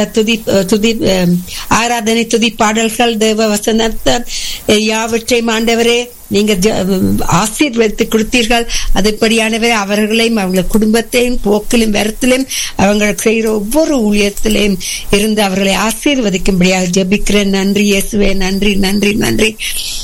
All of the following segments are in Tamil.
துதி துதி அஹ், ஆராதனை துதி பாடல்கள் தேவ வசனத்தர் யாவற்றையும் ஆண்டவரே நீங்க ஜ- ஆசீர்வதித்து கொடுத்தீர்கள் அதுபடியானவரே அவர்களையும் அவங்க குடும்பத்தையும் போக்கிலும் வரத்திலும் அவங்க செய்கிற ஒவ்வொரு ஊழியத்திலையும் இருந்து அவர்களை ஆசீர்வதிக்கும்படியாக ஜெபிக்கிறேன் நன்றி இயேசுவே நன்றி நன்றி நன்றி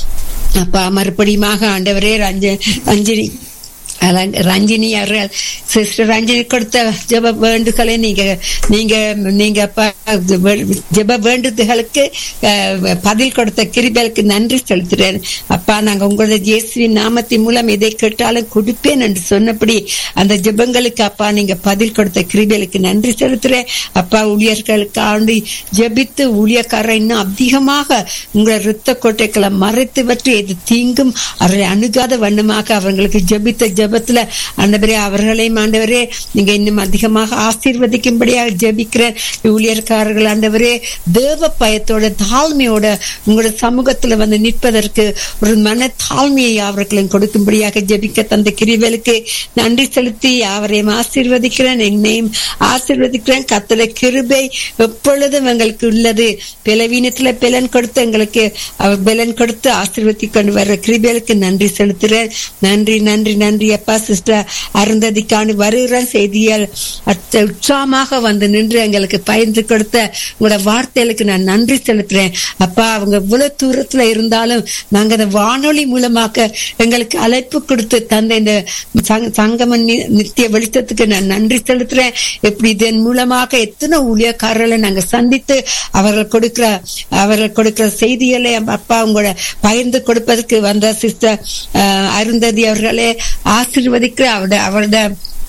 அப்பா மறுபடியுமாக ஆண்டவரே ரஞ்ச ரஞ்சினி அலங்க- ரஞ்சினி அவர்கள் சிஸ்டர் ரஞ்சினி கொடுத்த ஜெப வேண்டுகளை நீங்க நீங்க நீங்க அப்பா வே- ஜெப வேண்டுதல்களுக்கு அஹ், பதில் கொடுத்த கிருபலுக்கு நன்றி செலுத்துறேன் அப்பா நாங்க உங்களோட இயேசுவின் நாமத்தின் மூலம் எதை கேட்டாலும் கொடுப்பேன் என்று சொன்னபடி அந்த ஜெபங்களுக்கு அப்பா நீங்க பதில் கொடுத்த கிருபலுக்கு நன்றி செலுத்துறேன் அப்பா ஊழியர்களுக்கு ஆண்டு ஜெபித்து ஊழியக்காரர் இன்னும் அதிகமாக உங்களை இரத்த கோட்டைகளை மறைத்து பற்றி இது தீங்கும் அவர்களை அணுகாத வண்ணமாக அவங்களுக்கு ஜெபித்த ஜெபத்துல ஆண்டவரே அவர்களையும் ஆண்டவரே நீங்க இன்னும் அதிகமாக ஆசீர்வதிக்கும்படியாக ஜெபிக்கிறேன் ஊழியர்காரர்கள் ஆண்டவரே தேவ பயத்தோட தாழ்மையோட உங்களோட சமூகத்துல வந்து நிற்பதற்கு ஒரு மன தாழ்மையை அவர்களும் கொடுக்கும்படியாக ஜெபிக்க தந்த கிரிவலுக்கு நன்றி செலுத்தி அவரையும் ஆசீர்வதிக்கிறேன் என்னையும் ஆசீர்வதிக்கிறேன் கத்தல கிருபை எப்பொழுதும் எங்களுக்கு உள்ளது பிளவீனத்துல பலன் கொடுத்து எங்களுக்கு அவர் பலன் கொடுத்து ஆசீர்வதி கொண்டு வர்ற கிருபைகளுக்கு நன்றி செலுத்துறேன் நன்றி நன்றி நன்றி அப்பா சிஸ்டர் அருந்ததிக்கான வருகிற செய்தியால் அத்த- உற்சாகமாக வந்து நின்று எங்களுக்கு பயந்து கொடுத்த உங்களோட வார்த்தைகளுக்கு நான் நன்றி செலுத்துறேன் அப்பா அவங்க இவ்வளவு தூரத்துல இருந்தாலும் நாங்க அந்த வானொலி மூலமாக எங்களுக்கு அழைப்பு கொடுத்து தந்த இந்த சங்க- சங்கம நி- நித்திய வெளிச்சத்துக்கு நான் நன்றி செலுத்துறேன் இப்படி இதன் மூலமாக எத்தனை ஊழியக்காரர்களை நாங்க சந்தித்து அவர்கள் கொடுக்கிற அவர்கள் கொடுக்கிற செய்திகளை அப்பா உங்களோட பகிர்ந்து கொடுப்பதற்கு வந்த சிஸ்டர் அருந்ததி அவர்களே ஆசீர்வதிக்கிற அவருடைய அவருடைய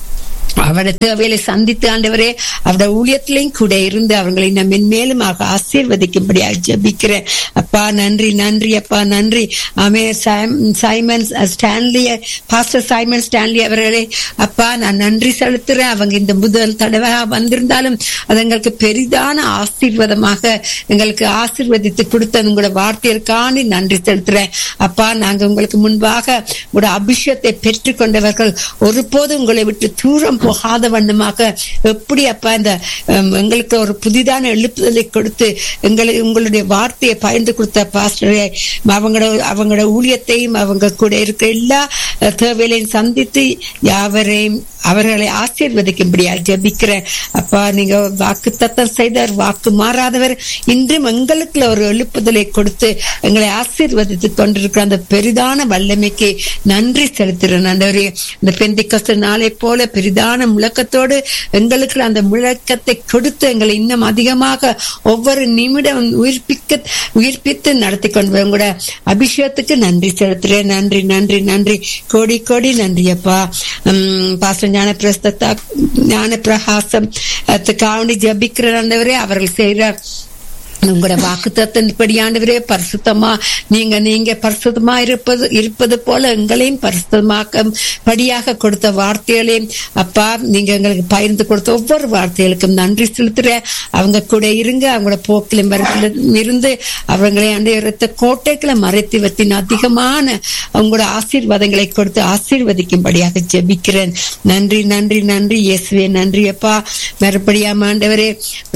அவருடைய தேவையை சந்தித்து ஆண்டவரே அவருடைய ஊழியத்திலையும் கூட இருந்து அவங்களை நான் மென்மேலும் ஆக ஆசீர்வதிக்கும்படியாக ஜெபிக்கிறேன் அப்பா நன்றி நன்றி அப்பா நன்றி ஆமே சைம்- Simon Stanley pastor Simon Stanley அவர்களே அப்பா நான் நன்றி செலுத்துறேன் அவங்க இந்த முதல் தடவை வந்திருந்தாலும் அது எங்களுக்கு பெரிதான ஆசீர்வாதமாக எங்களுக்கு ஆசீர்வதித்து கொடுத்த உங்களோட வார்த்தைகளுக்கான நன்றி செலுத்துறேன் அப்பா நாங்க உங்களுக்கு முன்பாக உங்களோட அபிஷேகத்தை பெற்றுக்கொண்டவர்கள் ஒருபோது உங்களை விட்டு தூரம் போகாத வண்ணமாக எப்படி அப்பா இந்த ஹம், எங்களுக்கு ஒரு புதிதான எழுப்புதலை கொடுத்து எங்களுக்கு உங்களுடைய வார்த்தையை பயந்து கொடுத்த பாஸ்டரை அவங்களோட அவங்களோட ஊழியத்தையும் அவங்க கூட இருக்க எல்லா அஹ், தேவைகளையும் சந்தித்து யாவரையும் அவர்களை ஆசீர்வதிக்கும்படியாக ஜெபிக்கிறேன் அப்பா நீங்க வாக்கு தத்தம் செய்தார் வாக்கு மாறாதவர் இன்றும் எங்களுக்குள்ள ஒரு எழுப்புதலை கொடுத்து எங்களை ஆசீர்வதித்துக் கொண்டிருக்கிற அந்த பெரிதான வல்லமைக்கு நன்றி செலுத்துகிறேன் ஆண்டவரே இந்த பெந்திக்கஸ்து நாளை போல பெரிதான முழக்கத்தோடு எங்களுக்கு அந்த முழக்கத்தை கொடுத்து எங்களை இன்னும் அதிகமாக ஒவ்வொரு நிமிடம் உயிர்ப்பிக்க உயிர்ப்பித்து நடத்தி கொண்டு வரும் கூட அபிஷேகத்துக்கு நன்றி செலுத்துறேன் நன்றி நன்றி நன்றி கோடி கோடி நன்றி அப்பா உம் பாஸ்டர் ஞான பிரஸ்தத்தா ஞான பிரகாசம் காவணி ஜபிக்கிற ஆண்டவரே அவர்கள் செய்கிற உங்களோட வாக்கு தத்தின்படி ஆண்டவரே பரிசுத்தமா நீங்க நீங்க பரிசுத்தமா இருப்பது இருப்பது போல எங்களையும் பரிசுத்தமாக்க படியாக கொடுத்த வார்த்தைகளையும் அப்பா நீங்க எங்களுக்கு பகிர்ந்து கொடுத்த ஒவ்வொரு வார்த்தைகளுக்கும் நன்றி செலுத்துறேன் அவங்க கூட இருங்க அவங்களோட போக்கிலும் வரத்திலும் இருந்து அவங்களை அண்டைய கோட்டைகளை மறைத்து வத்தின் அதிகமான அவங்களோட ஆசீர்வாதங்களை கொடுத்து ஆசீர்வதிக்கும்படியாக ஜெபிக்கிறேன் நன்றி நன்றி நன்றி இயேசுவே நன்றி அப்பா மறுபடியும் ஆண்டவரே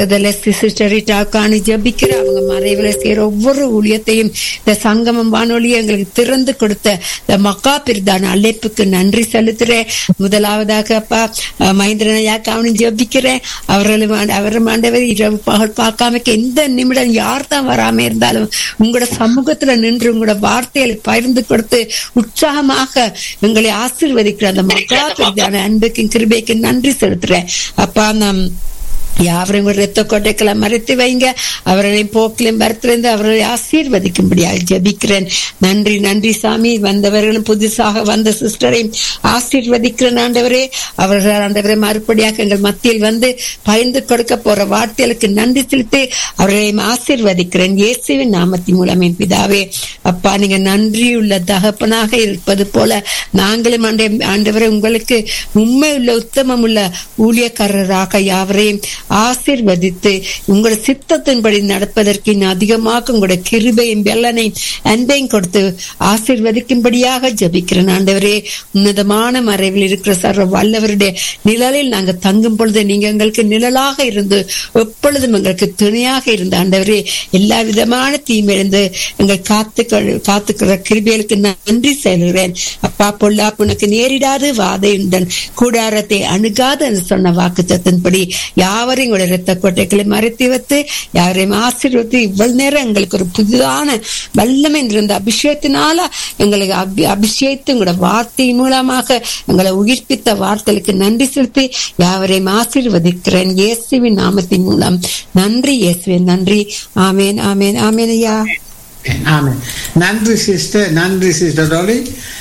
சிஸ்டர் டாக்கானு ஜெபிக்கிற அவங்க மறைவுல செய்யற ஒவ்வொரு ஊழியத்தையும் இந்த சங்கமம் வானொலி எங்களுக்கு திறந்து கொடுத்த இந்த மக்கா பிரிதான அழைப்புக்கு நன்றி செலுத்துறேன் முதலாவதாக அப்பா அஹ், மகேந்திரனையாக்கு அவனும் ஜெபிக்கிறேன் அவர்களும் ஆண்ட- அவரும் ஆண்டவர் இரவு பகல் பார்க்காம எந்த நிமிடம் யார் தான் வராம இருந்தாலும் உங்களோட சமூகத்துல நின்று உங்களோட வார்த்தைகளை பகிர்ந்து கொடுத்து உற்சாகமாக எங்களை ஆசீர்வதிக்கிற அந்த மக்கா பிரிதான அன்புக்கும் கிருபைக்கும் நன்றி செலுத்துறேன் அப்பா நாம் யாவரையும் ஒரு ரத்த கோட்டைகளை மறைத்து வைங்க அவர்களின் போக்கிலும் வரத்திலிருந்து அவர்களை ஆசீர்வதிக்கும்படியாக ஜெபிக்கிறேன் நன்றி நன்றி சாமி வந்தவர்களும் புதுசாக வந்த சிஸ்டரையும் ஆசீர்வதிக்கிறேன் ஆண்டவரே அவர்கள் ஆண்டவரை மறுபடியாக எங்கள் மத்தியில் வந்து பகிர்ந்து கொடுக்க போற வார்த்தைகளுக்கு நன்றி செலுத்தி அவர்களையும் ஆசீர்வதிக்கிறேன் இயேசுவின் நாமத்தின் மூலம் என் பிதாவே அப்பா நீங்க நன்றியுள்ள தகப்பனாக இருப்பது போல நாங்களும் ஆண்டவரே ஆண்டவரே உங்களுக்கு உண்மை உள்ள உத்தமம் உள்ள ஊழியக்காரராக யாவரையும் ஆசீர்வதித்து உங்களோட சித்தத்தின்படி நடப்பதற்கு இன்னும் அதிகமாக உங்களோட கிருபையும் வெள்ளனையும் அன்பையும் கொடுத்து ஆசீர்வதிக்கும்படியாக ஜபிக்கிறேன் ஆண்டவரே உன்னதமான மறைவில் இருக்கிற சர்வ வல்லவருடைய நிழலில் நாங்கள் தங்கும் பொழுது நீங்க எங்களுக்கு நிழலாக இருந்து எப்பொழுதும் எங்களுக்கு துணையாக இருந்த ஆண்டவரே எல்லா விதமான தீமிழந்து எங்கள் காத்து காத்துக்கிற கிருபிகளுக்கு நன்றி செல்கிறேன் அப்பா பொல்லாப்பு உனக்கு நேரிடாது வாதையுடன் கூடாரத்தை அணுகாது என்று சொன்ன வாக்கு சத்தின்படி யாவரையும் உங்களுடைய ரத்த கோட்டைகளை மறைத்து வைத்து யாரையும் ஆசீர்வத்து இவ்வளவு நேரம் எங்களுக்கு ஒரு புதிதான வல்லமை இருந்த அபிஷேகத்தினால எங்களுக்கு அபி அபிஷேகத்து உங்களோட வார்த்தை மூலமாக எங்களை உயிர்ப்பித்த வார்த்தைகளுக்கு நன்றி செலுத்தி யாவரையும் ஆசீர்வதிக்கிறேன் இயேசுவின் நாமத்தின் மூலம் நன்றி இயேசுவின் நன்றி ஆமேன் ஆமேன் ஆமேன் ஐயா ஆமென் நன்றி சிஸ்டர் நன்றி சிஸ்டர் டோலி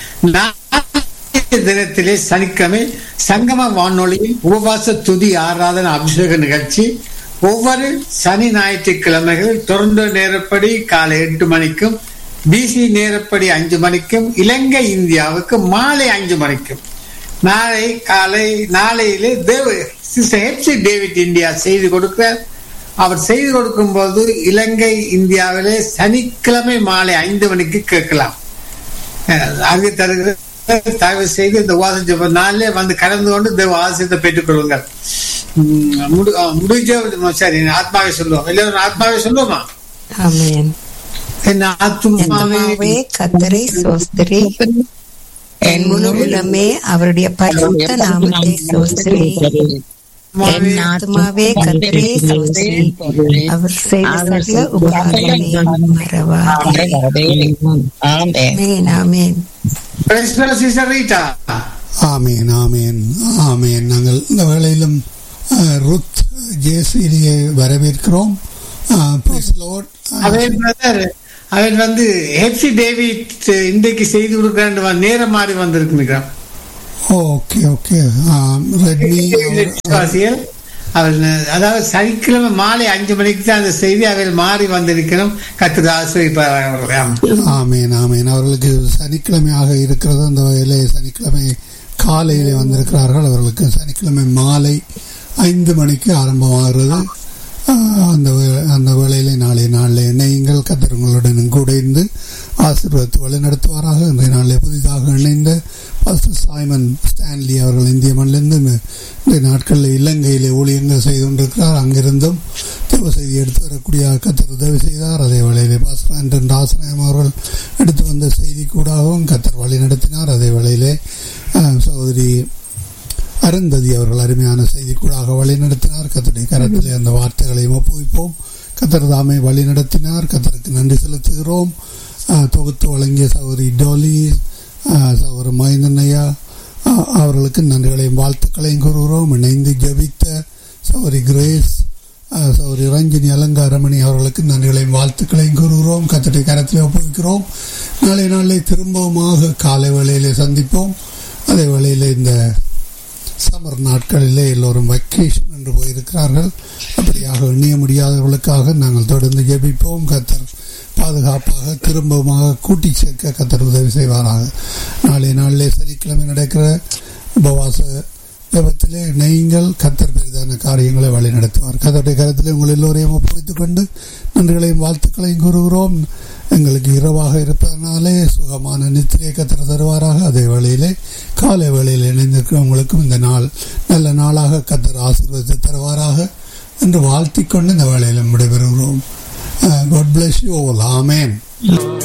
தினத்திலே சனிக்கிழமை சங்கம வானொலியில் உபவாச துதி ஆராதனை அபிஷேக நிகழ்ச்சி ஒவ்வொரு சனி ஞாயிற்றுக்கிழமைகள் தொடர்ந்து நேரப்படி காலை எட்டு மணிக்கும் பிசி நேரப்படி அஞ்சு மணிக்கும் இலங்கை இந்தியாவுக்கு மாலை அஞ்சு மணிக்கும் நாளை காலை நாளையிலே தேவ சிஸ்டர் ஹெச்சி டேவிட் இந்தியா செய்து கொடுக்கிறார் அவர் செய்து கொடுக்கும் போது இலங்கை இந்தியாவிலே சனிக்கிழமை மாலை ஐந்து மணிக்கு கேட்கலாம் அங்கு தருகிற தயவு செய்து இந்த உபாசம் ஜெப நாளிலே வந்து கலந்து கொண்டு தேவ ஆசிரியத்தை பெற்றுக் கொள்ளுங்கள் முடிஞ்ச சரி ஆத்மாவை சொல்லுவோம் எல்லாரும் ஆத்மாவை சொல்லுவோமா ஆமேன் என் ஆத்மாவே கத்தரை சோஸ்திரி என் முழு உலமே அவருடைய பரிசுத்த நாமத்தை சோஸ்திரி என் ஆத்மாவே கத்தரை சோஸ்திரி அவர் செய்த சகல உபகாரங்களை மறவாதே ஆமேன் ஆமேன் சிஸ்டர் ரீட்டா ஆமேன் ஆமேன் ஆமேன் நாங்கள் இந்த வேளையிலும் ருத் ஜேசிலியை வரவேற்கிறோம் அவன் பிரதர் அவன் வந்து ஹெப்சி டேவிட் இன்றைக்கு செய்து கொடுக்கிறான் நேரம் மாறி வந்திருக்கிறான் ஓகே ஓகே ரெட்மி விசுவாசிகள் அவள் அதாவது சனிக்கிழமை மாலை அஞ்சு மணிக்கு தான் அந்த செய்தி அவள் மாறி வந்திருக்கணும் கத்துக்கு ஆசிரியப்பார் ஆமேன் ஆமேன் அவர்களுக்கு சனிக்கிழமையாக இருக்கிறது அந்த வகையிலே சனிக்கிழமை காலையிலே வந்திருக்கிறார்கள் அவர்களுக்கு சனிக்கிழமை மாலை ஐந்து மணிக்கு ஆரம்பமாகிறது அந்த அந்த வேளையிலே நாளை நாளில் இணையுங்கள் கத்தர் உங்களுடன் கூட இருந்து ஆசீர்வாதத்தை வழிநடத்துவாராக இன்றைய நாளில் புதிதாக இணைந்த பாஸ்டர் சாய்மன் ஸ்டான்லி அவர்கள் இந்திய மண்ணிலிருந்து இந்த நாட்களில் இலங்கையிலே ஊழியங்கள் செய்து கொண்டிருக்கிறார் அங்கிருந்தும் தேவ செய்தி எடுத்து வரக்கூடிய கத்தர் உதவி செய்தார் அதே வேளையிலே பாஸ்டர் ஆண்டன் ஆசிரியம் அவர்கள் எடுத்து வந்த செய்தி கூடாகவும் கத்தர் வழி நடத்தினார் அதே வேளையிலே சகோதரி அருந்ததி அவர்கள் அருமையான செய்தி கூடாக வழி நடத்தினார் கத்தருடைய கரத்திலே அந்த வார்த்தைகளையும் ஒப்புவிப்போம் கத்தர் தாமே வழி நடத்தினார் கத்தருக்கு நன்றி செலுத்துகிறோம் தொகுத்து வழங்கிய சகோதரி டோலி சகோதரி மைந்தனையா அவர்களுக்கு நன்றிகளையும் வாழ்த்துக்களையும் கூறுகிறோம் இணைந்து ஜபித்த சௌரி கிரேஸ் சௌரி ரஞ்சினி அலங்காரமணி அவர்களுக்கு நன்றிகளையும் வாழ்த்துக்களையும் கூறுகிறோம் கத்தடை கரத்தில் ஒப்புவிக்கிறோம் நாளை நாளை திரும்பவுமாக காலை வேளையிலே சந்திப்போம் அதே வேளையில் இந்த சம்மர் நாட்களிலே எல்லோரும் வெக்கேஷன் என்று போயிருக்கிறார்கள் அப்படியாக எண்ணிய முடியாதவர்களுக்காக நாங்கள் தொடர்ந்து ஜெபிப்போம் கத்தர் பாதுகாப்பாக திரும்பமாக கூட்டி சேர்க்க கத்தர் உதவி செய்வாராக நாளைய நாளிலே சனிக்கிழமை நடக்கிற உபவாச ஜபத்திலே நீங்கள் கத்தர் பெரிதான காரியங்களை வழி நடத்துவார் கத்தருடைய கருத்திலே உங்கள் எல்லோரையும் ஒப்புவித்துக் கொண்டு நன்றிகளையும் வாழ்த்துக்களையும் கூறுகிறோம் எங்களுக்கு இரவாக இருப்பதனாலே சுகமான நித்திரையை கத்தர் தருவாராக அதே வேளையிலே காலை வேளையில் இணைந்திருக்கிறவங்களுக்கும் இந்த நாள் நல்ல நாளாக கத்தர் ஆசீர்வதித்து தருவாராக என்று வாழ்த்திக் கொண்டு இந்த வேளையிலும் விடைபெறுகிறோம் God bless you all. Amen.